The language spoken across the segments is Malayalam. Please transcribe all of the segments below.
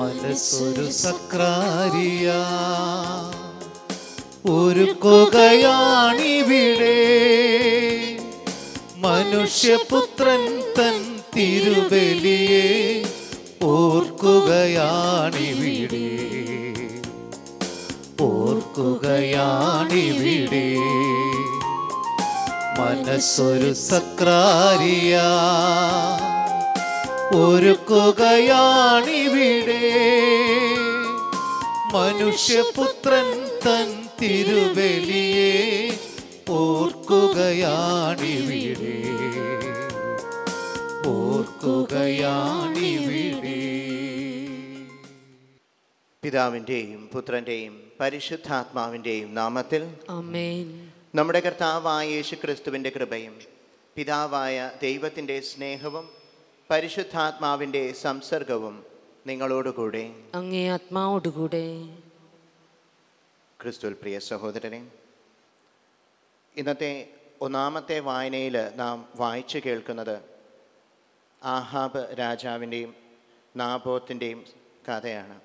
മനസ്സൊരു സക്രാരിയ ഒരുക്കുകയാണിവിടെ മനുഷ്യപുത്രൻ തൻ തിരുബലിയെ ഓർക്കുകയാണിവിടെ ഓർക്കുകയാണിവിടെ മനസ്സൊരു സക്രാരിയ ഒരുക്കുകയാണിവിടെ മനുഷ്യപുത്രൻ തൻ തിരുബലിയെ ഓർക്കുകയാണിവിടെ ഓർക്കുകയാണിവിടെ പിതാവിൻ്റെയും പുത്രൻ്റെയും പരിശുദ്ധാത്മാവിൻ്റെയും നാമത്തിൽ അമേൻ നമ്മുടെ കർത്താവായ യേശു ക്രിസ്തുവിൻ്റെ കൃപയും പിതാവായ ദൈവത്തിൻ്റെ സ്നേഹവും പരിശുദ്ധാത്മാവിൻ്റെ സംസർഗവും നിങ്ങളോടുകൂടെ അങ്ങേ ആത്മാവോടുകൂടെ ക്രിസ്തുവിൽ പ്രിയ സഹോദരനെ ഇന്നത്തെ ഒന്നാമത്തെ വായനയിൽ നാം വായിച്ചു കേൾക്കുന്നത് ആഹാബ് രാജാവിൻ്റെയും നാബോത്തിൻ്റെയും കഥയാണ്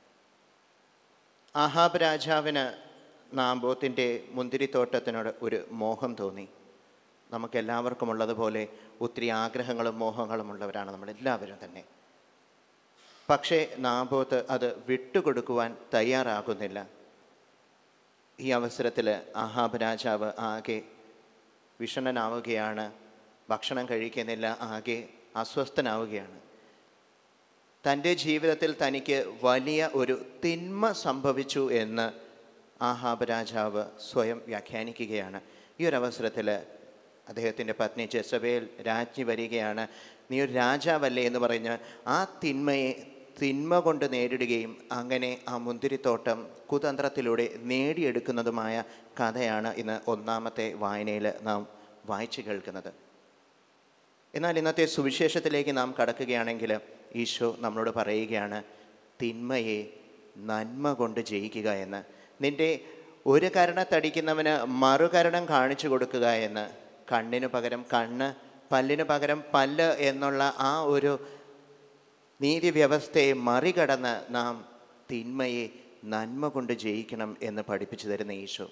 ആഹാബ് രാജാവിന് നാബോത്തിൻ്റെ മുന്തിരിത്തോട്ടത്തിനോട് ഒരു മോഹം തോന്നി നമുക്കെല്ലാവർക്കും ഉള്ളതുപോലെ ഒത്തിരി ആഗ്രഹങ്ങളും മോഹങ്ങളും ഉള്ളവരാണ് നമ്മളെല്ലാവരും തന്നെ പക്ഷേ നാബോത്ത് അത് വിട്ടുകൊടുക്കുവാൻ തയ്യാറാകുന്നില്ല ഈ അവസരത്തിൽ ആഹാബ് രാജാവ് ആകെ വിഷണനാവുകയാണ് ഭക്ഷണം കഴിക്കുന്നില്ല ആകെ അസ്വസ്ഥനാവുകയാണ് തൻ്റെ ജീവിതത്തിൽ തനിക്ക് വലിയ ഒരു തിന്മ സംഭവിച്ചു എന്ന് ആഹാബ് രാജാവ് സ്വയം വ്യാഖ്യാനിക്കുകയാണ് ഈ ഒരു അവസരത്തിൽ അദ്ദേഹത്തിൻ്റെ പത്നി ജെസബേൽ രാജ്ഞി വരികയാണ് നീ ഒരു രാജാവല്ലേ എന്ന് പറഞ്ഞ് ആ തിന്മയെ തിന്മ കൊണ്ട് നേരിടുകയും അങ്ങനെ ആ മുന്തിരിത്തോട്ടം കുതന്ത്രത്തിലൂടെ നേടിയെടുക്കുന്നതുമായ കഥയാണ് ഇന്ന് ഒന്നാമത്തെ വായനയിൽ നാം വായിച്ചു കേൾക്കുന്നത് എന്നാൽ ഇന്നത്തെ സുവിശേഷത്തിലേക്ക് നാം കടക്കുകയാണെങ്കിൽ ഈശോ നമ്മളോട് പറയുകയാണ് തിന്മയെ നന്മ കൊണ്ട് ജയിക്കുക എന്ന് നിന്റെ ഒരു കരണത്തടിക്കുന്നവന് മറുകരണം കാണിച്ചു കൊടുക്കുക എന്ന് കണ്ണിന് പകരം കണ്ണ് പല്ലിന് പകരം പല്ല് എന്നുള്ള ആ ഒരു നീതി വ്യവസ്ഥയെ മറികടന്ന് നാം തിന്മയെ നന്മ കൊണ്ട് ജയിക്കണം എന്ന് പഠിപ്പിച്ചു തരുന്ന ഈശോ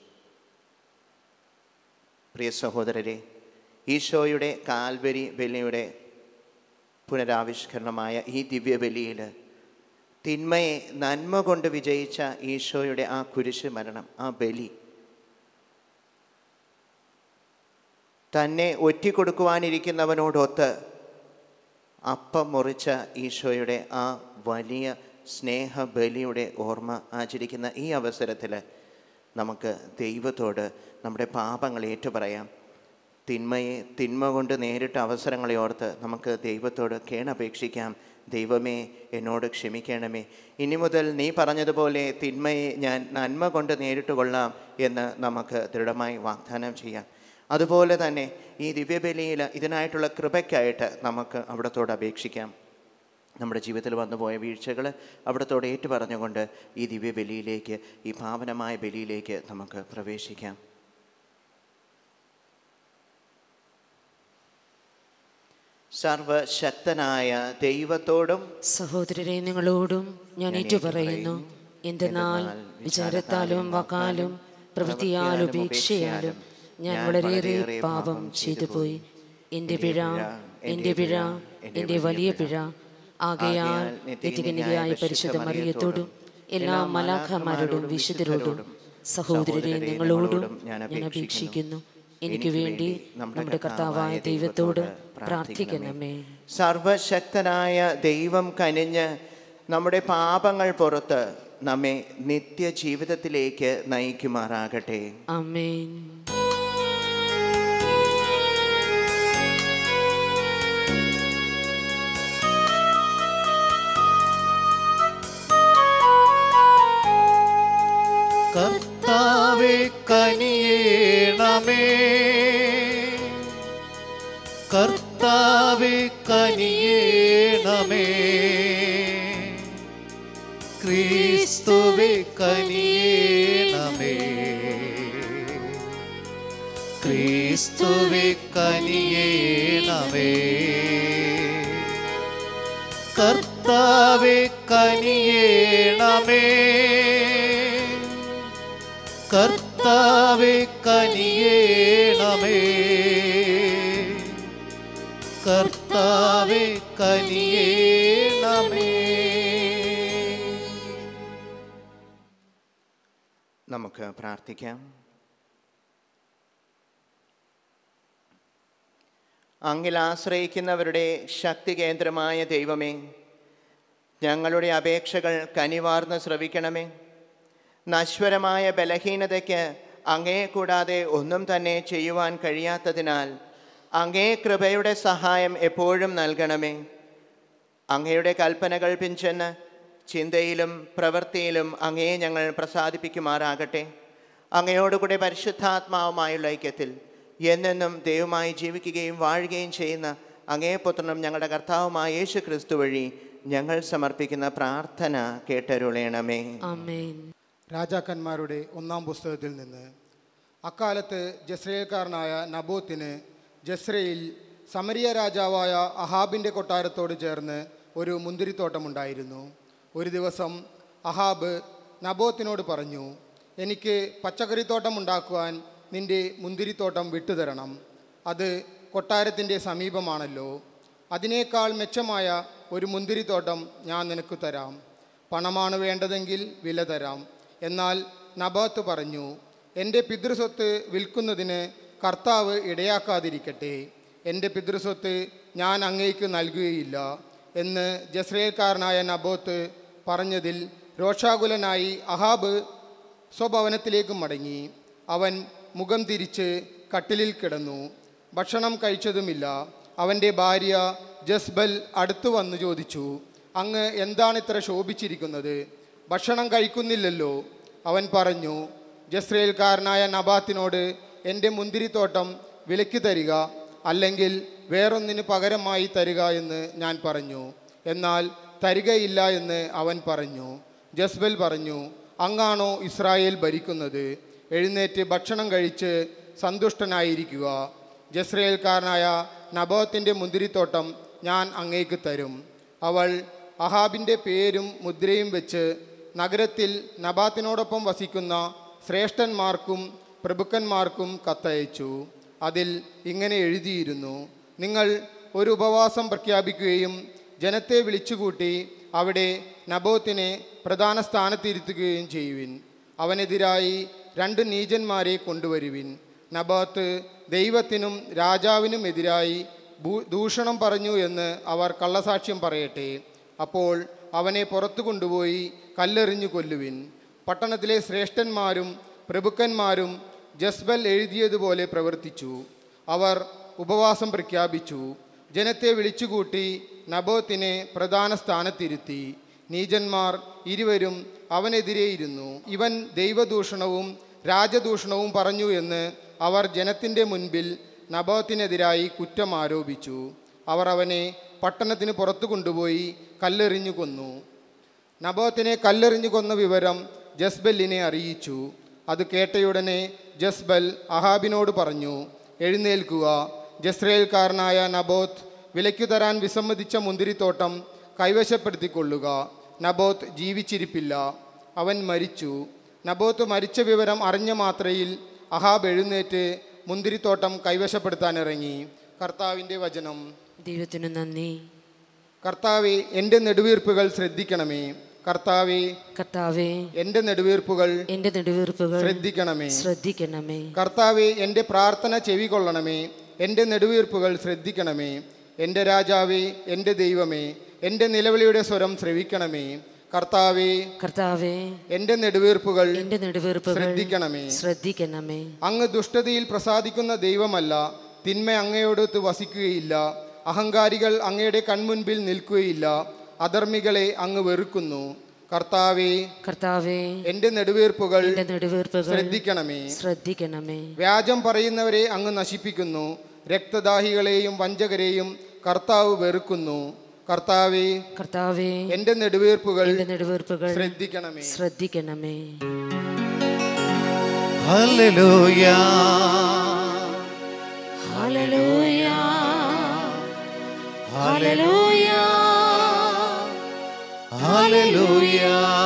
പ്രിയ സഹോദരരെ ഈശോയുടെ കാൽവരി ബലിയുടെ പുനരാവിഷ്കരണമായ ഈ ദിവ്യബലിയിൽ തിന്മയെ നന്മ കൊണ്ട് വിജയിച്ച ഈശോയുടെ ആ കുരിശ് മരണം ആ ബലി തന്നെ ഒറ്റിക്കൊടുക്കുവാനിരിക്കുന്നവനോടൊത്ത് അപ്പം മുറിച്ച ഈശോയുടെ ആ വലിയ സ്നേഹബലിയുടെ ഓർമ്മ ആചരിക്കുന്ന ഈ അവസരത്തിൽ നമുക്ക് ദൈവത്തോട് നമ്മുടെ പാപങ്ങൾ ഏറ്റുപറയാം തിന്മയെ തിന്മ കൊണ്ട് നേരിട്ട അവസരങ്ങളെ ഓർത്ത് നമുക്ക് ദൈവത്തോട് കേണപേക്ഷിക്കാം ദൈവമേ എന്നോട് ക്ഷമിക്കണമേ ഇനി മുതൽ നീ പറഞ്ഞതുപോലെ തിന്മയെ ഞാൻ നന്മ കൊണ്ട് നേരിട്ട് കൊള്ളാം എന്ന് നമുക്ക് ദൃഢമായി വാഗ്ദാനം ചെയ്യാം അതുപോലെ തന്നെ ഈ ദിവ്യബലിയിൽ ഇതിനായിട്ടുള്ള കൃപയ്ക്കായിട്ട് നമുക്ക് അവിടത്തോട് അപേക്ഷിക്കാം നമ്മുടെ ജീവിതത്തിൽ വന്നുപോയ വീഴ്ചകൾ അവിടത്തോട് ഏറ്റു പറഞ്ഞുകൊണ്ട് ഈ ദിവ്യബലിയിലേക്ക് ഈ പാവനമായ ബലിയിലേക്ക് നമുക്ക് പ്രവേശിക്കാം സർവശക്തനായ ദൈവത്തോടും സഹോദരരെ നിങ്ങളോടും ഞാൻ ഏറ്റുപറയുന്നു എന്തെന്നാൽ വിചാരത്താലും വാക്കാലും പ്രവൃത്തിയാലും ഉപേക്ഷയാലും ഞാൻ വളരെയേറെ പാപം ചെയ്തു പോയി എൻ്റെ പിഴ എൻ്റെ പിഴ എൻ്റെ വലിയ പിഴ ആകയാൽ നിത്യകന്യകയായ പരിശുദ്ധ മറിയത്തോടും എല്ലാ മലാഖമാരോടും വിശുദ്ധരോടും സഹോദരരെ നിങ്ങളോടും ഞാൻ അപേക്ഷിക്കുന്നു എനിക്ക് വേണ്ടി നമ്മുടെ കർത്താവായ ദൈവത്തോട് പ്രാർത്ഥിക്കണമേ സർവശക്തനായ ദൈവം കനിഞ്ഞ് നമ്മുടെ പാപങ്ങൾ പുറത്ത് നമ്മെ നിത്യജീവിതത്തിലേക്ക് നയിക്കുമാറാകട്ടെ അമേൻ കർത്താവെ കനിയേണമേ കർത്താവെ കനിയേണമേ ക്രിസ്തുവെ കനിയേണമേ ക്രിസ്തുവെ കനിയേണമേ കർത്താവെ കനിയേണമേ കർത്താവെ കനിയേണമേ കർത്താവെ കനിയേണമേ നമുക്ക് പ്രാർത്ഥിക്കാം അങ്ങിൽ ആശ്രയിക്കുന്നവരുടെ ശക്തി കേന്ദ്രമായ ദൈവമേ ഞങ്ങളുടെ അപേക്ഷകൾ കനിവാർന്ന് ശ്രവിക്കണമേ നശ്വരമായ ബലഹീനതയ്ക്ക് അങ്ങേ കൂടാതെ ഒന്നും തന്നെ ചെയ്യുവാൻ കഴിയാത്തതിനാൽ അങ്ങേ കൃപയുടെ സഹായം എപ്പോഴും നൽകണമേ അങ്ങയുടെ കൽപ്പനകൾ പിഞ്ചെന്ന് ചിന്തയിലും പ്രവൃത്തിയിലും അങ്ങയെ ഞങ്ങൾ പ്രസാദിപ്പിക്കുമാറാകട്ടെ അങ്ങയോടുകൂടെ പരിശുദ്ധാത്മാവുമായുള്ള ഐക്യത്തിൽ എന്നെന്നും ദൈവമായി ജീവിക്കുകയും വാഴുകയും ചെയ്യുന്ന അങ്ങേ പുത്രനും ഞങ്ങളുടെ കർത്താവുമായ യേശു ക്രിസ്തു വഴി ഞങ്ങൾ സമർപ്പിക്കുന്ന പ്രാർത്ഥന കേട്ടരുളയണമേ ആമേൻ രാജാക്കന്മാരുടെ ഒന്നാം പുസ്തകത്തിൽ നിന്ന് അക്കാലത്ത് ജസ്രയേൽക്കാരനായ നബോത്തിന് ജസ്രയിൽ സമരിയ രാജാവായ അഹാബിൻ്റെ കൊട്ടാരത്തോട് ചേർന്ന് ഒരു മുന്തിരിത്തോട്ടമുണ്ടായിരുന്നു ഒരു ദിവസം അഹാബ് നബോത്തിനോട് പറഞ്ഞു എനിക്ക് പച്ചക്കറിത്തോട്ടം ഉണ്ടാക്കുവാൻ നിന്റെ മുന്തിരിത്തോട്ടം വിട്ടുതരണം അത് കൊട്ടാരത്തിൻ്റെ സമീപമാണല്ലോ അതിനേക്കാൾ മെച്ചമായ ഒരു മുന്തിരിത്തോട്ടം ഞാൻ നിനക്ക് തരാം പണമാണ് വേണ്ടതെങ്കിൽ വില തരാം എന്നാൽ നബാത്ത് പറഞ്ഞു എൻ്റെ പിതൃസ്വത്ത് വിൽക്കുന്നതിന് കർത്താവ് ഇടയാക്കാതിരിക്കട്ടെ എൻ്റെ പിതൃസ്വത്ത് ഞാൻ അങ്ങേക്ക് നൽകുകയില്ല എന്ന് ജസ്രയേൽക്കാരനായ നബോത്ത് പറഞ്ഞതിൽ രോഷാകുലനായി അഹാബ് സ്വഭവനത്തിലേക്ക് മടങ്ങി അവൻ മുഖം തിരിച്ച് കട്ടിലിൽ കിടന്നു ഭക്ഷണം കഴിച്ചതുമില്ല അവൻ്റെ ഭാര്യ ജസ്ബൽ അടുത്തു വന്നു ചോദിച്ചു അങ്ങ് എന്താണ് ഇത്ര ശോഭിച്ചിരിക്കുന്നത് ഭക്ഷണം കഴിക്കുന്നില്ലല്ലോ അവൻ പറഞ്ഞു ജസ്രയേൽക്കാരനായ നബാത്തിനോട് എൻ്റെ മുന്തിരിത്തോട്ടം വിലയ്ക്ക് തരിക അല്ലെങ്കിൽ വേറൊന്നിന് പകരമായി തരിക എന്ന് ഞാൻ പറഞ്ഞു എന്നാൽ തരികയില്ല എന്ന് അവൻ പറഞ്ഞു ജസ്ബൽ പറഞ്ഞു അങ്ങാണോ ഇസ്രായേൽ ഭരിക്കുന്നത് എഴുന്നേറ്റ് ഭക്ഷണം കഴിച്ച് സന്തുഷ്ടനായിരിക്കുക ജസ്രയേൽക്കാരനായ നബോത്തിൻ്റെ മുന്തിരിത്തോട്ടം ഞാൻ അങ്ങേക്ക് തരും അവൾ അഹാബിൻ്റെ പേരും മുദ്രയും വെച്ച് നഗരത്തിൽ നബാത്തിനോടൊപ്പം വസിക്കുന്ന ശ്രേഷ്ഠന്മാർക്കും പ്രഭുക്കന്മാർക്കും കത്തയച്ചു അതിൽ ഇങ്ങനെ എഴുതിയിരുന്നു നിങ്ങൾ ഒരു ഉപവാസം പ്രഖ്യാപിക്കുകയും ജനത്തെ വിളിച്ചുകൂട്ടി അവിടെ നബോത്തിനെ പ്രധാന സ്ഥാനത്തിരുത്തുകയും ചെയ്യുവിൻ അവനെതിരായി രണ്ട് നീചന്മാരെ കൊണ്ടുവരുവിൻ നബാത്ത് ദൈവത്തിനും രാജാവിനും എതിരായി ഭൂ- ദൂഷണം പറഞ്ഞു എന്ന് അവർ കള്ളസാക്ഷ്യം പറയട്ടെ അപ്പോൾ അവനെ പുറത്തു കൊണ്ടുപോയി കല്ലെറിഞ്ഞു കൊല്ലുവിൻ പട്ടണത്തിലെ ശ്രേഷ്ഠന്മാരും പ്രഭുക്കന്മാരും ജസ്ബൽ എഴുതിയതുപോലെ പ്രവർത്തിച്ചു അവർ ഉപവാസം പ്രഖ്യാപിച്ചു ജനത്തെ വിളിച്ചുകൂട്ടി നബോത്തിനെ പ്രധാന സ്ഥാനത്തിരുത്തി നീചന്മാർ ഇരുവരും അവനെതിരെയിരുന്നു ഇവൻ ദൈവദൂഷണവും രാജദൂഷണവും പറഞ്ഞു എന്ന് അവർ ജനത്തിൻ്റെ മുൻപിൽ നബോത്തിനെതിരായി കുറ്റം ആരോപിച്ചു അവർ അവനെ പട്ടണത്തിന് പുറത്തു കൊണ്ടുപോയി കല്ലെറിഞ്ഞു കൊന്നു നബോത്തിനെ കല്ലെറിഞ്ഞു കൊന്ന വിവരം ജസ്ബലിനെ അറിയിച്ചു അത് കേട്ടയുടനെ ജസ്ബൽ അഹാബിനോട് പറഞ്ഞു എഴുന്നേൽക്കുക ജസ്രയേൽക്കാരനായ നബോത്ത് വിലയ്ക്കു തരാൻ വിസമ്മതിച്ച മുന്തിരിത്തോട്ടം കൈവശപ്പെടുത്തിക്കൊള്ളുക നബോത്ത് ജീവിച്ചിരിപ്പില്ല അവൻ മരിച്ചു നബോത്ത് മരിച്ച വിവരം അറിഞ്ഞ മാത്രയിൽ അഹാബ് എഴുന്നേറ്റ് മുന്തിരിത്തോട്ടം കൈവശപ്പെടുത്താനിറങ്ങി കർത്താവിൻ്റെ വചനം ദൈവത്തിനു നന്ദി കർത്താവെ എൻ്റെ നെടുവീർപ്പുകൾ ശ്രദ്ധിക്കണമേ കർത്താവെ കർത്താവേ എൻ്റെ നെടുവീർപ്പുകൾ എൻ്റെ നെടുവീർപ്പുകൾ ശ്രദ്ധിക്കണമേ ശ്രദ്ധിക്കണമേ കർത്താവെ എൻ്റെ പ്രാർത്ഥന ചെവികൊള്ളണമേ എൻ്റെ നെടുവീർപ്പുകൾ ശ്രദ്ധിക്കണമേ എൻ്റെ രാജാവേ എൻ്റെ ദൈവമേ എൻ്റെ നിലവിളിയുടെ സ്വരം ശ്രവിക്കണമേ കർത്താവെ കർത്താവേ എൻ്റെ നെടുവീർപ്പുകൾ എൻ്റെ നെടുവീർപ്പുകൾ ശ്രദ്ധിക്കണമേ ശ്രദ്ധിക്കണമേ അങ്ങ് ദുഷ്ടതയിൽ പ്രസാദിക്കുന്ന ദൈവമല്ല തിന്മ അങ്ങയോടൊത്ത് വസിക്കുകയില്ല അഹങ്കാരികൾ അങ്ങയുടെ കൺമുൻപിൽ നിൽക്കുകയില്ല അധർമ്മികളെ അങ്ങ് വെറുക്കുന്നു കർത്താവെ കർത്താവേ എൻ്റെ നെടുവീർപ്പുകൾ എൻ്റെ നെടുവീർപ്പുകൾ ശ്രദ്ധിക്കണമേ ശ്രദ്ധിക്കണമേ വ്യാജം പറയുന്നവരെ അങ്ങ് നശിപ്പിക്കുന്നു രക്തദാഹികളെയും വഞ്ചകരെയും കർത്താവ് വെറുക്കുന്നു കർത്താവെ കർത്താവേ എൻ്റെ നെടുവീർപ്പുകൾ എൻ്റെ നെടുവീർപ്പുകൾ ശ്രദ്ധിക്കണമേ ശ്രദ്ധിക്കണമേ ഹല്ലേലൂയ ഹല്ലേലൂയ ഹല്ലേലൂയ ഹല്ലേലൂയ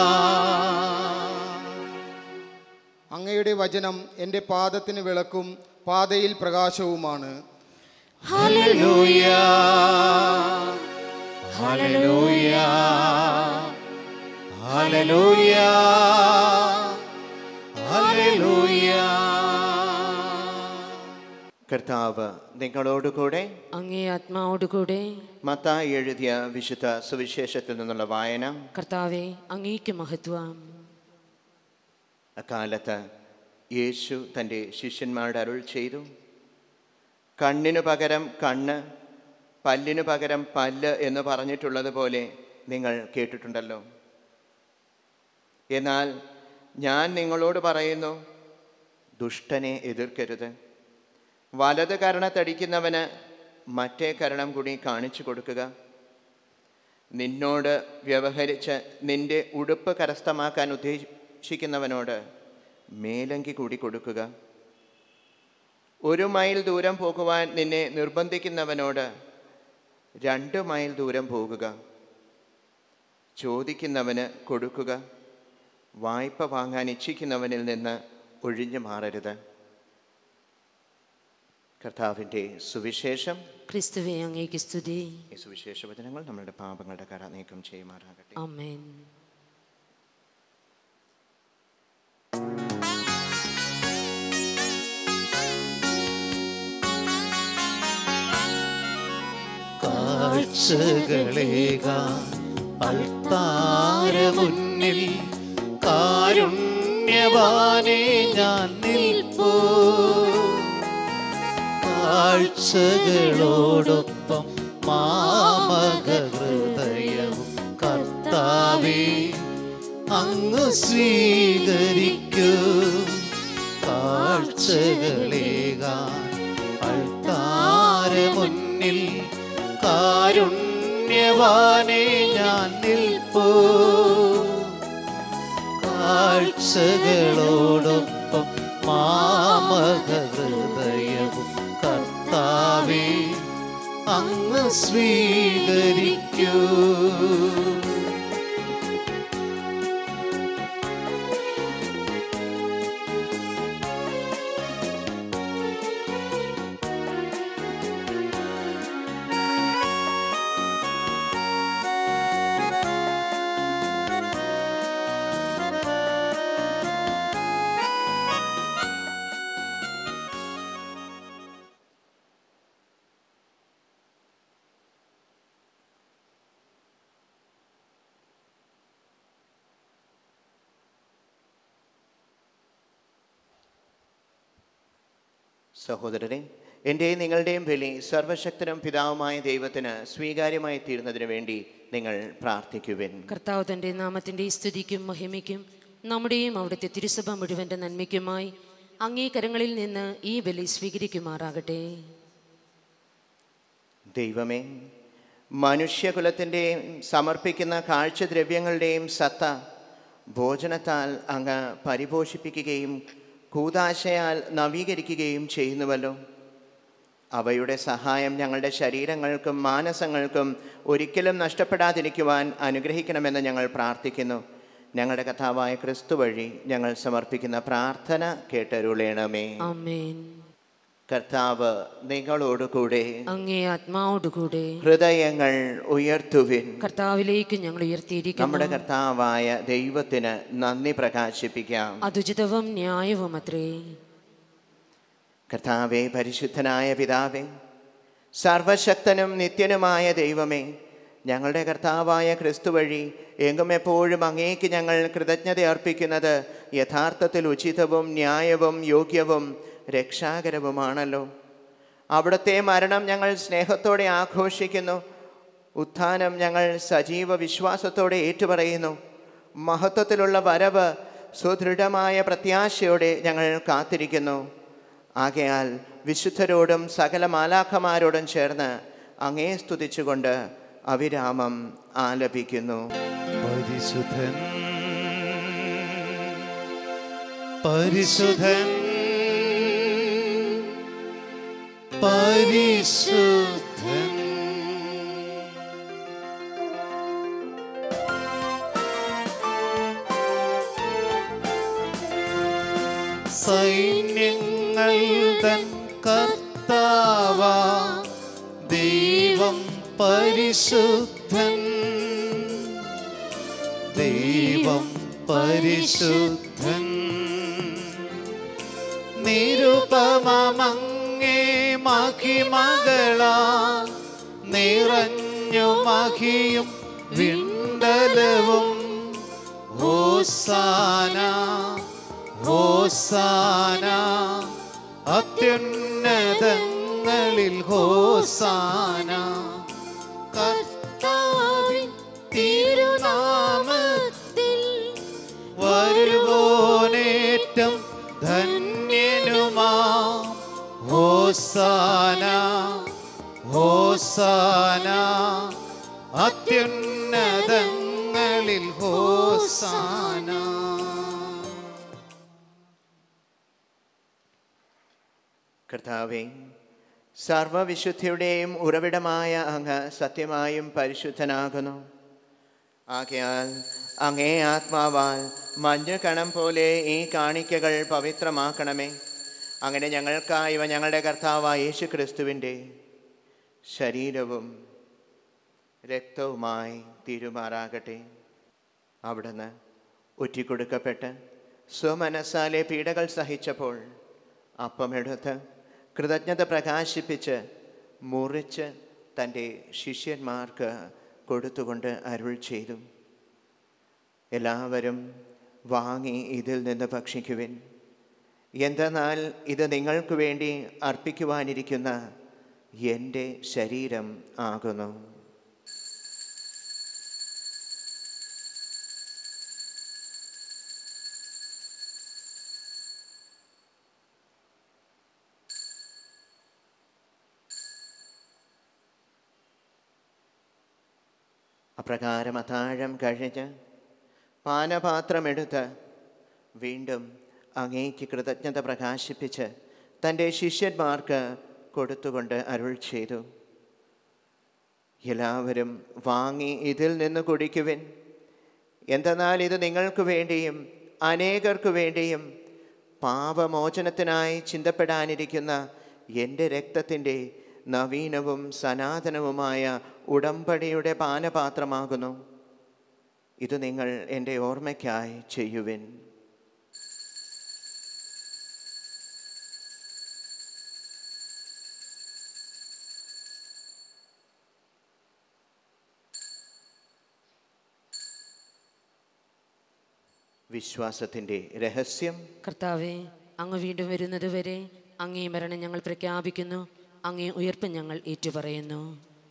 അങ്ങയുടെ വചനം എൻ്റെ പാദത്തിന് വിളക്കും പാതയിൽ പ്രകാശവുമാണ് ഹല്ലേലൂയ ഹല്ലേലൂയ ഹല്ലേലൂയ ഹല്ലേലൂയ കർത്താവ് നിങ്ങളോടുകൂടെ അങ്ങേ ആത്മാവോടുകൂടെ മത്തായി എഴുതിയ വിശുദ്ധ സുവിശേഷത്തിൽ നിന്നുള്ള വായന കർത്താവെ അങ്ങേക്ക് മഹത്വം അക്കാലത്ത് യേശു തൻ്റെ ശിഷ്യന്മാരുടെ അരുൾ ചെയ്തു കണ്ണിനു പകരം കണ്ണ് പല്ലിനു പകരം പല്ല് എന്ന് പറഞ്ഞിട്ടുള്ളത് പോലെ നിങ്ങൾ കേട്ടിട്ടുണ്ടല്ലോ എന്നാൽ ഞാൻ നിങ്ങളോട് പറയുന്നു ദുഷ്ടനെ എതിർക്കരുത് വലത് കരണത്തടിക്കുന്നവന് മറ്റേ കരണം കൂടി കാണിച്ചു കൊടുക്കുക നിന്നോട് വ്യവഹരിച്ച് നിന്റെ ഉടുപ്പ് കരസ്ഥമാക്കാൻ ഉദ്ദേശിക്കുന്നവനോട് മേലങ്കി കൂടി കൊടുക്കുക ഒരു മൈൽ ദൂരം പോകുവാൻ നിന്നെ നിർബന്ധിക്കുന്നവനോട് രണ്ട് മൈൽ ദൂരം പോകുക ചോദിക്കുന്നവന് കൊടുക്കുക വായ്പ വാങ്ങാൻ ഇച്ഛിക്കുന്നവനിൽ നിന്ന് ഒഴിഞ്ഞു മാറരുത് കർത്താവിൻ്റെ സുവിശേഷം ക്രിസ്തുവെ അങ്ങേക്ക് സ്തുതി ഈ സുവിശേഷ വചനങ്ങൾ നമ്മളുടെ പാപങ്ങളുടെ കര നീക്കം ചെയ്യുമാറാകട്ടെ ആമേൻ കാഴ്ചകളേക അൾത്താര മുന്നിൽ കാരുണ്യവാനെ ഞാൻ നിൽപ്പോ കാഴ്ചകളോടൊപ്പം മാമക ഹൃദയവും കർത്താവേ അങ്ങ് സ്വീകരിക്കൂ കാഴ്ചകളേകാൻ അൾത്താര മുന്നിൽ കാരുണ്യവാനെ ഞാൻ നിൽപ്പൂ കാഴ്ചകളോടൊപ്പം മാമക ഹൃദയവും കർത്താവേ അങ്ങ് സ്വീകരിക്കൂ സഹോദരരെ എൻ്റെയും നിങ്ങളുടെയും ബലി സർവശക്തനും പിതാവുമായ ദൈവത്തിന് സ്വീകാര്യമായി തീരുന്നതിന് വേണ്ടി നിങ്ങൾ പ്രാർത്ഥിക്കുവിൻ കർത്താവ് തൻ്റെ നാമത്തിൻ്റെ സ്തുതിക്കും മഹിമയ്ക്കും നമ്മുടെയും അവിടുത്തെ തിരുസഭ മുഴുവൻ്റെ നന്മയ്ക്കുമായി അങ്ങേ കരങ്ങളിൽ നിന്ന് ഈ ബലി സ്വീകരിക്കുമാറാകട്ടെ ദൈവമേ മനുഷ്യകുലത്തിൻ്റെയും സമർപ്പിക്കുന്ന കാഴ്ചദ്രവ്യങ്ങളുടെയും സത്ത ഭോജനത്താൽ അങ്ങ് പരിപോഷിപ്പിക്കുകയും കൂതാശയാൽ നവീകരിക്കുകയും ചെയ്യുന്നുവല്ലോ അവയുടെ സഹായം ഞങ്ങളുടെ ശരീരങ്ങൾക്കും മാനസങ്ങൾക്കും ഒരിക്കലും നഷ്ടപ്പെടാതിരിക്കുവാൻ അനുഗ്രഹിക്കണമെന്ന് ഞങ്ങൾ പ്രാർത്ഥിക്കുന്നു ഞങ്ങളുടെ കഥാവായ ക്രിസ്തു വഴി ഞങ്ങൾ സമർപ്പിക്കുന്ന പ്രാർത്ഥന കേട്ടരുളേണമേ ആമേൻ കർത്താവ് നിങ്ങളോടുകൂടെ അങ്ങേ ആത്മാവോടുകൂടെ ഹൃദയങ്ങൾ ഉയർത്തുവിൻ കർത്താവിലേക്ക് ഞങ്ങൾ നമ്മുടെ ഉയർത്തിയിരിക്കുന്നു കർത്താവായ ദൈവത്തിന് നന്ദി പ്രകാശിപ്പിക്കാം അതുചിതവും ന്യായവും അത്രേ കർത്താവെ പരിശുദ്ധനായ പിതാവേ സർവശക്തനും നിത്യനുമായ ദൈവമേ ഞങ്ങളുടെ കർത്താവായ ക്രിസ്തു വഴി എങ്ങും എപ്പോഴും അങ്ങേക്ക് ഞങ്ങൾ കൃതജ്ഞത അർപ്പിക്കുന്നത് യഥാർത്ഥത്തിൽ ഉചിതവും ന്യായവും യോഗ്യവും രക്ഷാകരവുമാണല്ലോ അവിടുത്തെ മരണം ഞങ്ങൾ സ്നേഹത്തോടെ ആഘോഷിക്കുന്നു ഉത്ഥാനം ഞങ്ങൾ സജീവ വിശ്വാസത്തോടെ ഏറ്റുപറയുന്നു മഹത്വത്തിലുള്ള വരവ് സുദൃഢമായ പ്രത്യാശയോടെ ഞങ്ങൾ കാത്തിരിക്കുന്നു ആകയാൽ വിശുദ്ധരോടും സകല മാലാഖമാരോടും ചേർന്ന് അങ്ങേ സ്തുതിച്ചുകൊണ്ട് അവിരാമം ആലപിക്കുന്നു പരിശുദ്ധൻ പരിശുദ്ധൻ പരിശുദ്ധൻ സൈന്യങ്ങൾ തൻ കർത്താവ ദൈവം പരിശുദ്ധൻ ദൈവം പരിശുദ്ധൻ നിരുപമങ്ങേ മഹിമകളാ നിറഞ്ഞു മഹിയും വിണ്ടലവും ഹോസാന ഹോസാന അത്യുന്നതങ്ങളിൽ ഹോസാന കർത്താവിൻ തിരുനാമത്തിൽ വരുവോനേറ്റം ധന്യനുമാ ഹോസാന ഹോസാന അത്യുന്നതങ്ങളിൽ ഹോസാന കർത്താവെ സർവവിശുദ്ധിയുടെയും ഉറവിടമായ അങ്ങ് സത്യമായും പരിശുദ്ധനാകുന്നു ആകയാൽ അങ്ങേ ആത്മാവാൽ മഞ്ഞുകണം പോലെ ഈ കാണിക്കകൾ പവിത്രമാക്കണമേ അങ്ങനെ ഞങ്ങൾക്കായി ഇവ ഞങ്ങളുടെ കർത്താവായ യേശു ക്രിസ്തുവിൻ്റെ ശരീരവും രക്തവുമായി തീരുമാറാകട്ടെ അവിടുന്ന് ഒറ്റിക്കൊടുക്കപ്പെട്ട് സ്വമനസ്സാലെ പീഡകൾ സഹിച്ചപ്പോൾ അപ്പമെടുത്ത് കൃതജ്ഞത പ്രകാശിപ്പിച്ച് മുറിച്ച് തൻ്റെ ശിഷ്യന്മാർക്ക് കൊടുത്തുകൊണ്ട് അരുൾ ചെയ്തു എല്ലാവരും വാങ്ങി ഇതിൽ നിന്ന് ഭക്ഷിക്കുവിൻ എന്തെന്നാൽ ഇത് നിങ്ങൾക്ക് വേണ്ടി അർപ്പിക്കുവാനിരിക്കുന്ന എൻ്റെ ശരീരം ആകുന്നു അപ്രകാരം അത്താഴം കഴിഞ്ഞ് പാനപാത്രമെടുത്ത് വീണ്ടും അങ്ങേക്ക് കൃതജ്ഞത പ്രകാശിപ്പിച്ച് തൻ്റെ ശിഷ്യന്മാർക്ക് കൊടുത്തുകൊണ്ട് അരുൾ ചെയ്തു എല്ലാവരും വാങ്ങി ഇതിൽ നിന്ന് കുടിക്കുവിൻ എന്തെന്നാൽ ഇത് നിങ്ങൾക്ക് വേണ്ടിയും അനേകർക്ക് വേണ്ടിയും പാപമോചനത്തിനായി ചിന്തപ്പെടാനിരിക്കുന്ന എൻ്റെ രക്തത്തിൻ്റെ നവീനവും സനാതനവുമായ ഉടമ്പടിയുടെ പാനപാത്രമാകുന്നു ഇത് നിങ്ങൾ എൻ്റെ ഓർമ്മയ്ക്കായി ചെയ്യുവിൻ വിശ്വാസത്തിൻ്റെ രഹസ്യം കർത്താവെ അങ്ങ് വീണ്ടും വരുന്നത് വരെ അങ്ങേ മരണം ഞങ്ങൾ പ്രഖ്യാപിക്കുന്നു അങ്ങേ ഉയർപ്പ് ഞങ്ങൾ ഏറ്റുപറയുന്നു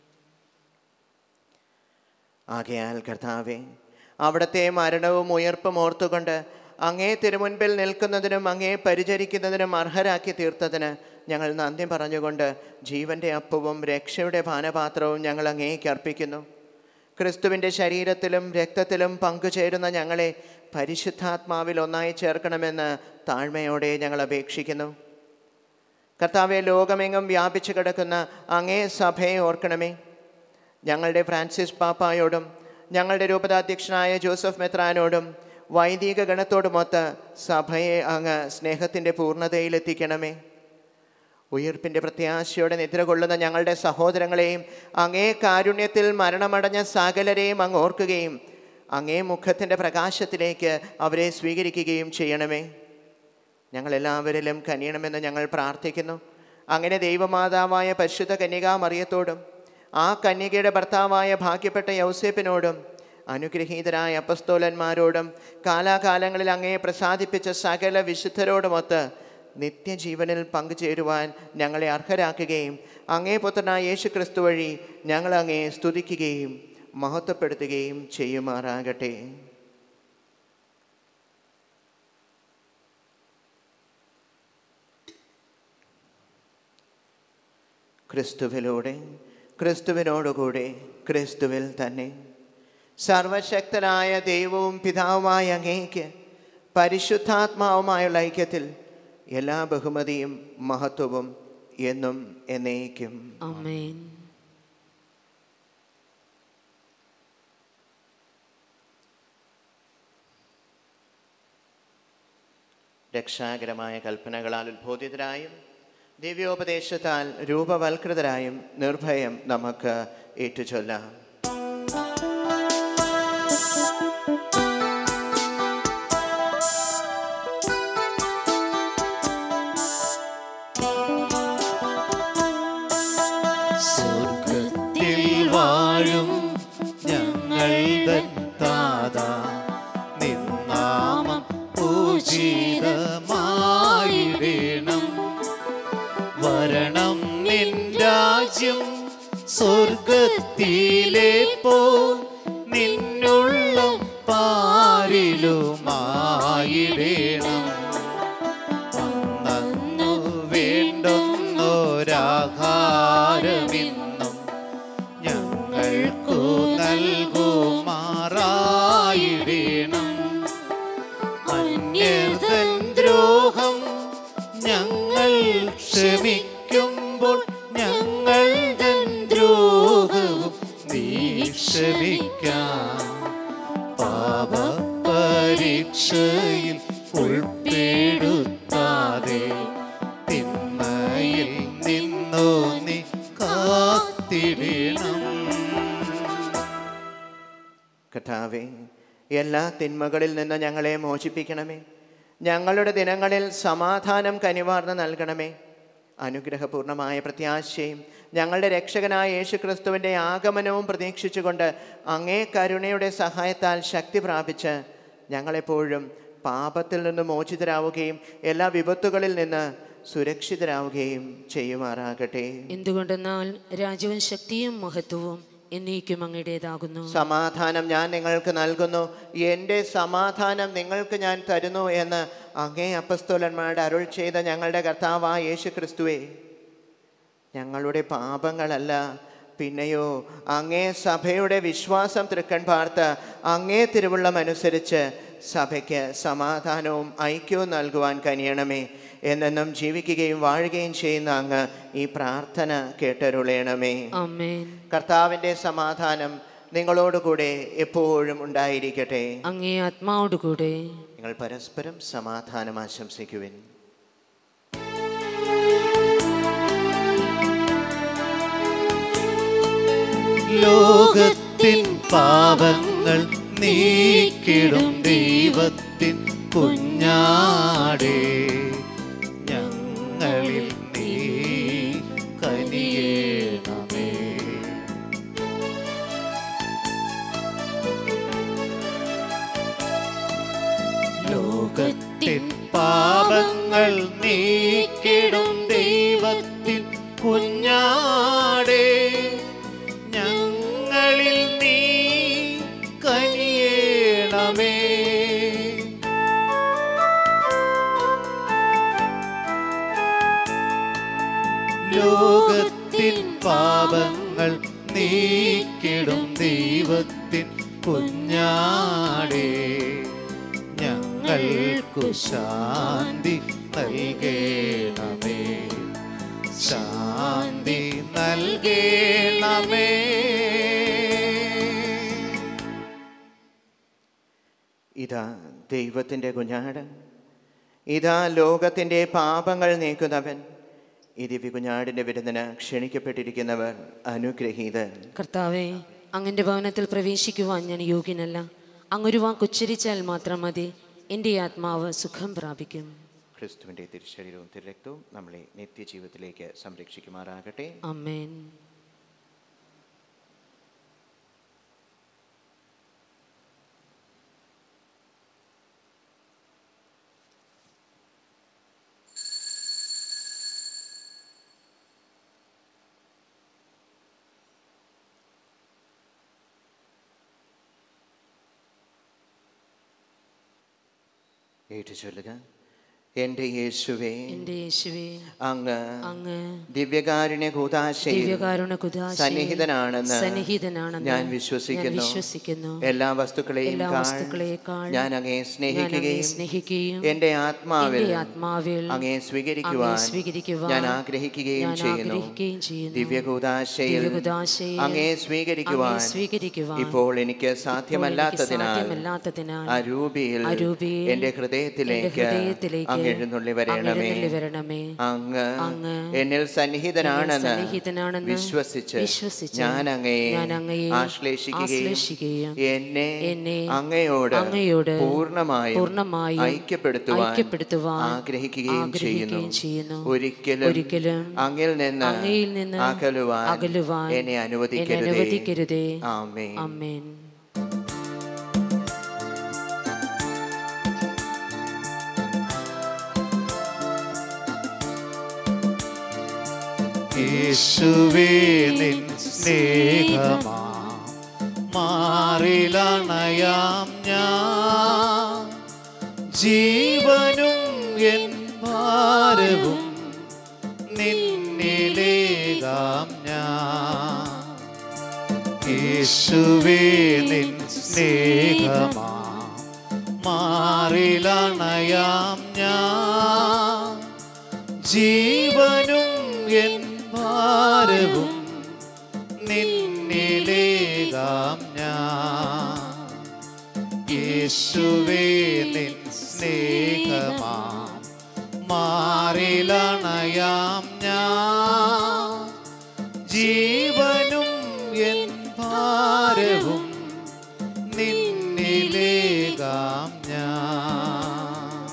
ആകയാൽ കർത്താവെ അവിടുത്തെ മരണവും ഉയർപ്പും ഓർത്തുകൊണ്ട് അങ്ങേ തിരുമുൻപിൽ നിൽക്കുന്നതിനും അങ്ങേ പരിചരിക്കുന്നതിനും അർഹരാക്കി തീർത്തതിന് ഞങ്ങൾ നന്ദി പറഞ്ഞുകൊണ്ട് ജീവൻ്റെ അപ്പവും രക്ഷയുടെ പാനപാത്രവും ഞങ്ങൾ അങ്ങേക്ക് അർപ്പിക്കുന്നു ക്രിസ്തുവിൻ്റെ ശരീരത്തിലും രക്തത്തിലും പങ്കുചേരുന്ന ഞങ്ങളെ പരിശുദ്ധാത്മാവിൽ ഒന്നായി ചേർക്കണമെന്ന് താഴ്മയോടെ ഞങ്ങൾ അപേക്ഷിക്കുന്നു കർത്താവെ ലോകമെങ്ങും വ്യാപിച്ചു കിടക്കുന്ന അങ്ങേ സഭയെ ഓർക്കണമേ ഞങ്ങളുടെ ഫ്രാൻസിസ് പാപ്പായോടും ഞങ്ങളുടെ രൂപതാധ്യക്ഷനായ ജോസഫ് മെത്രാനോടും വൈദിക ഗണത്തോടുമൊത്ത് സഭയെ അങ്ങ് സ്നേഹത്തിൻ്റെ പൂർണ്ണതയിലെത്തിക്കണമേ ഉയർപ്പിൻ്റെ പ്രത്യാശയോടെ നിദ്ര കൊള്ളുന്ന ഞങ്ങളുടെ സഹോദരങ്ങളെയും അങ്ങേ കാരുണ്യത്തിൽ മരണമടഞ്ഞ സകലരെയും അങ്ങ് ഓർക്കുകയും അങ്ങേ മുഖത്തിൻ്റെ പ്രകാശത്തിലേക്ക് അവരെ സ്വീകരിക്കുകയും ചെയ്യണമേ ഞങ്ങളെല്ലാവരിലും കനിയണമെന്ന് ഞങ്ങൾ പ്രാർത്ഥിക്കുന്നു അങ്ങനെ ദൈവമാതാവായ പരിശുദ്ധ കന്യകാ മറിയത്തോടും ആ കന്യകയുടെ ഭർത്താവായ ഭാഗ്യപ്പെട്ട യൗസേപ്പിനോടും അനുഗ്രഹീതരായ അപ്പസ്തോലന്മാരോടും കാലാകാലങ്ങളിൽ അങ്ങയെ പ്രസാദിപ്പിച്ച സകല വിശുദ്ധരോടുമൊത്ത് നിത്യജീവനിൽ പങ്കുചേരുവാൻ ഞങ്ങളെ അർഹരാക്കുകയും അങ്ങേ പുത്രനായ യേശു ക്രിസ്തു വഴി ഞങ്ങൾ അങ്ങയെ സ്തുതിക്കുകയും മഹത്വപ്പെടുത്തുകയും ചെയ്യുമാറാകട്ടെ ക്രിസ്തുവിലൂടെ ക്രിസ്തുവിനോടുകൂടെ ക്രിസ്തുവിൽ തന്നെ സർവശക്തനായ ദൈവവും പിതാവുമായ അങ്ങേക്ക് പരിശുദ്ധാത്മാവുമായുള്ള ഐക്യത്തിൽ എല്ലാ ബഹുമതിയും മഹത്വവും എന്നും എന്നേക്കും അമേൻ രക്ഷാകരമായ കൽപ്പനകളാൽ ഉദ്ബോധിതരായും ദിവ്യോപദേശത്താൽ രൂപവൽകൃതരായും നിർഭയം നമുക്ക് ഏറ്റുചൊല്ലാം സ്വർഗത്തിൽ വാഴും ഞങ്ങളുടെ താത നിന്നാമം പൂജിതമായിടേണം വരണം നിൻ രാജ്യം സ്വർഗത്തിലെ പോ നിന്നുള്ള പാരിലുമായിടേണം അന്നു വേണ്ടുന്നൊരാഹാരമിന്നും ഞങ്ങൾക്കു നൽകുമാറായിടേണം അന്യതൻ ദ്രോഹം ഞങ്ങൾ ക്ഷമിക്കുമ്പോൾ ഞങ്ങൾ തൻ ദ്രോഹവും നീ ക്ഷമിക്കാം പാപ പരീക്ഷയിൽ ഉൾപ്പെടുത്താതെ തിന്മയിൽ നിന്നു നീ കാത്തിടണം കർത്താവേ എല്ലാ തിന്മകളിൽ നിന്ന് ഞങ്ങളെ മോചിപ്പിക്കണമേ ഞങ്ങളുടെ ദിനങ്ങളിൽ സമാധാനം കനിവാർന്ന് നൽകണമേ അനുഗ്രഹപൂർണമായ പ്രത്യാശയും ഞങ്ങളുടെ രക്ഷകനായ യേശുക്രിസ്തുവിൻ്റെ ആഗമനവും പ്രതീക്ഷിച്ചുകൊണ്ട് അങ്ങേ കരുണയുടെ സഹായത്താൽ ശക്തി പ്രാപിച്ച് ഞങ്ങളെപ്പോഴും പാപത്തിൽ നിന്ന് മോചിതരാവുകയും എല്ലാ വിപത്തുകളിൽ നിന്ന് സുരക്ഷിതരാവുകയും ചെയ്യുമാറാകട്ടെ എന്തുകൊണ്ടെന്നാൽ രാജ്യവും ശക്തിയും മഹത്വവും എന്നേക്കും അങ്ങയുടേതാകുന്നു സമാധാനം ഞാൻ നിങ്ങൾക്ക് നൽകുന്നു എൻ്റെ സമാധാനം നിങ്ങൾക്ക് ഞാൻ തരുന്നു എന്ന് അങ്ങേ അപ്പസ്തോലന്മാരുടെ അരുൾ ചെയ്ത ഞങ്ങളുടെ കർത്താവായ യേശു ക്രിസ്തുവേ ഞങ്ങളുടെ പാപങ്ങളല്ല പിന്നെയോ അങ്ങേ സഭയുടെ വിശ്വാസം തൃക്കൺ പാർത്ത് അങ്ങേ തിരുവുള്ളമനുസരിച്ച് സഭയ്ക്ക് സമാധാനവും ഐക്യവും നൽകുവാൻ കനിയണമേ എന്നെന്നും ജീവിക്കുകയും വാഴുകയും ചെയ്യുന്ന അങ്ങ് ഈ പ്രാർത്ഥന കേട്ടരുളയണമേ അമ്മേൻ കർത്താവിൻ്റെ സമാധാനം നിങ്ങളോടുകൂടെ എപ്പോഴും ഉണ്ടായിരിക്കട്ടെ അങ്ങേ ആത്മാവോടുകൂടെ നിങ്ങൾ പരസ്പരം സമാധാനം ആശംസിക്കുവിൻ ലോകത്തിൻ പാപങ്ങൾ നീക്കിടും ദൈവത്തിൻ കുഞ്ഞാടേ ഞങ്ങളിൽ നീ കനിയേണമേ ലോകത്തിൻ പാപങ്ങൾ നീക്കിടും ദൈവത്തിൻ കുഞ്ഞാടേ ഞങ്ങളിൽ നീ കനിയേണമേ ലോകത്തിൻ പാപങ്ങൾ നീക്കിടും ദൈവത്തിൻ കുഞ്ഞാടേ ഞങ്ങൾക്കു ശാന്തി നൽകേണമേ ശാന്തി നൽകേണമേ ഇതാ ദൈവത്തിൻ്റെ കുഞ്ഞാട് ഇതാ ലോകത്തിൻ്റെ പാപങ്ങൾ നീക്കുന്നവൻ ഈ ദിവ്യ കുഞ്ഞാടിൻ്റെ വിരുന്നിന് ക്ഷണിക്കപ്പെട്ടിരിക്കുന്നവർ അനുഗ്രഹീതൻ കർത്താവെ അങ്ങന്റെ ഭവനത്തിൽ പ്രവേശിക്കുവാൻ ഞാൻ യോഗ്യനല്ല അങ്ങൊരു വാക്കുച്ചരിച്ചാൽ മാത്രം മതി എൻ്റെ ആത്മാവ് സുഖം പ്രാപിക്കും ക്രിസ്തുവിൻ്റെ തിരുശരീരവും തിരുരക്തവും നമ്മളെ നിത്യജീവിതത്തിലേക്ക് സംരക്ഷിക്കുമാറാകട്ടെ അമ്മേൻ ഏറ്റുചൊല്ലുക എൻ്റെ യേശുവേ എന്റെ യേശുവേ അങ്ങ് അങ്ങ് ദിവ്യകാരുണ്യ കൂതാശയിൽ ദിവ്യകാരുണ കുദാശയിൽ സന്നിഹിതനാണെന്ന് സന്നിഹിതനാണെന്ന് ഞാൻ വിശ്വസിക്കുന്നു. വിശ്വസിക്കുന്നു എല്ലാ വസ്തുക്കളെയും എല്ലാ കാൾ വസ്തുക്കളെക്കാൾ ഞാൻ അങ്ങേ ഞാൻ അങ്ങയെ സ്നേഹിക്കുകയും സ്നേഹിക്കുകയും എൻ്റെ ആത്മാവിൽ എന്റെ ആത്മാവിൽ അങ്ങേ സ്വീകരിക്കുവാൻ അങ്ങയെ സ്വീകരിക്കുവാൻ ഞാൻ ആഗ്രഹിക്കുകയും ഞാൻ ചെയ്യുന്നു ആഗ്രഹിക്കുകയും ചെയ്യുന്നു. ദിവ്യകൂതാശയിൽ ദിവ്യകൂദാശയിൽ അങ്ങേ സ്വീകരിക്കുവാൻ അങ്ങയെ സ്വീകരിക്കുവാൻ ഇപ്പോൾ എനിക്ക് ഇപ്പോൾ എനിക്ക് സാധ്യമല്ലാത്തതിനാൽ സാധ്യമല്ലാത്തതിനാൽ അരൂപിയിൽ അരൂപിയിൽ എൻ്റെ ഹൃദയത്തിലേക്ക് എൻ്റെ ഹൃദയത്തിലേക്ക് അങ്ങ് എഴുന്നള്ളി വരണമേ അങ്ങ് എഴുന്നള്ളി വരണമേ അങ്ങ് അങ്ങ് എന്നിൽ സന്നിഹിതനാണെന്ന് സന്നിഹിതനാണെന്ന് വിശ്വസിച്ച് വിശ്വസിച്ച് ഞാൻ അങ്ങയെ ഞാൻ അങ്ങയെ ആശ്ലേഷിക്കുകയും ആശ്ലേഷിക്കുകയും എന്നെ എന്നെ അങ്ങയോട് അങ്ങയോട് പൂർണ്ണമായും പൂർണ്ണമായും ഐക്യപ്പെടുത്തുവാൻ ഐക്യപ്പെടുത്തുവാൻ ആഗ്രഹിക്കുകയും ചെയ്യുന്നു ആഗ്രഹിക്കുകയും ചെയ്യുന്നു. ഒരിക്കലും ഒരിക്കലും അങ്ങിൽ നിന്ന് അങ്ങയിൽ നിന്ന് അകലുവാൻ അകലുവാൻ എന്നെ എന്നെ അനുവദിക്കരുതേ അനുവദിക്കരുതേ ആമേൻ അമ്മേൻ യേശുവേ നിൻ സ്നേഹമാ മാറിലണയാം ഞാൻ ജീവനും എൻ ഭാരവും നിന്നിലേകാം ഞാൻ യേശുവേ നിൻ സ്നേഹമാ മാറിലണയാം ഞാൻ ജീവനും എൻ ഭാരവും നിന്നിലേകാം ഞാൻ യേശുവേ നിൻ സ്നേഹമാ മാറിലണയാം ഞാൻ ജീവനും എൻ ഭാരവും നിന്നിലേകാം ഞാൻ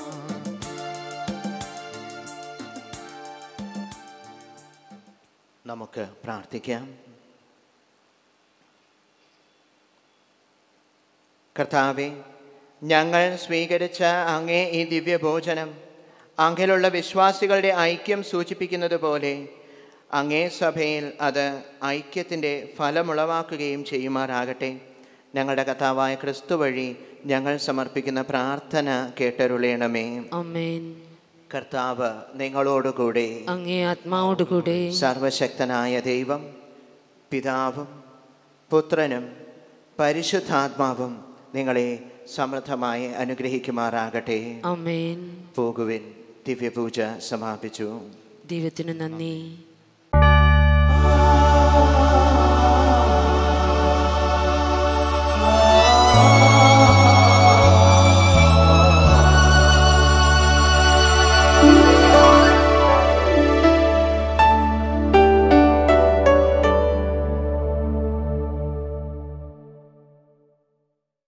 നമുക്ക് പ്രാർത്ഥിക്കാം കർത്താവെ ഞങ്ങൾ സ്വീകരിച്ച അങ്ങേ ഈ ദിവ്യഭോജനം അങ്ങിലുള്ള വിശ്വാസികളുടെ ഐക്യം സൂചിപ്പിക്കുന്നത് പോലെ അങ്ങേ സഭയിൽ അത് ഐക്യത്തിൻ്റെ ഫലമുളവാക്കുകയും ചെയ്യുമാറാകട്ടെ ഞങ്ങളുടെ കർത്താവായ ക്രിസ്തു വഴി ഞങ്ങൾ സമർപ്പിക്കുന്ന പ്രാർത്ഥന കേട്ടരുളയണമേ അമ്മേൻ കർത്താവ് നിങ്ങളോടുകൂടെ അങ്ങേ ആത്മാവോടുകൂടെ സർവശക്തനായ ദൈവം പിതാവും പുത്രനും പരിശുദ്ധാത്മാവും നിങ്ങളെ സമൃദ്ധമായി അനുഗ്രഹിക്കുമാറാകട്ടെ അമ്മേൻ പോകുവിൻ ദിവ്യപൂജ സമാപിച്ചു ദൈവത്തിന് നന്ദി ആ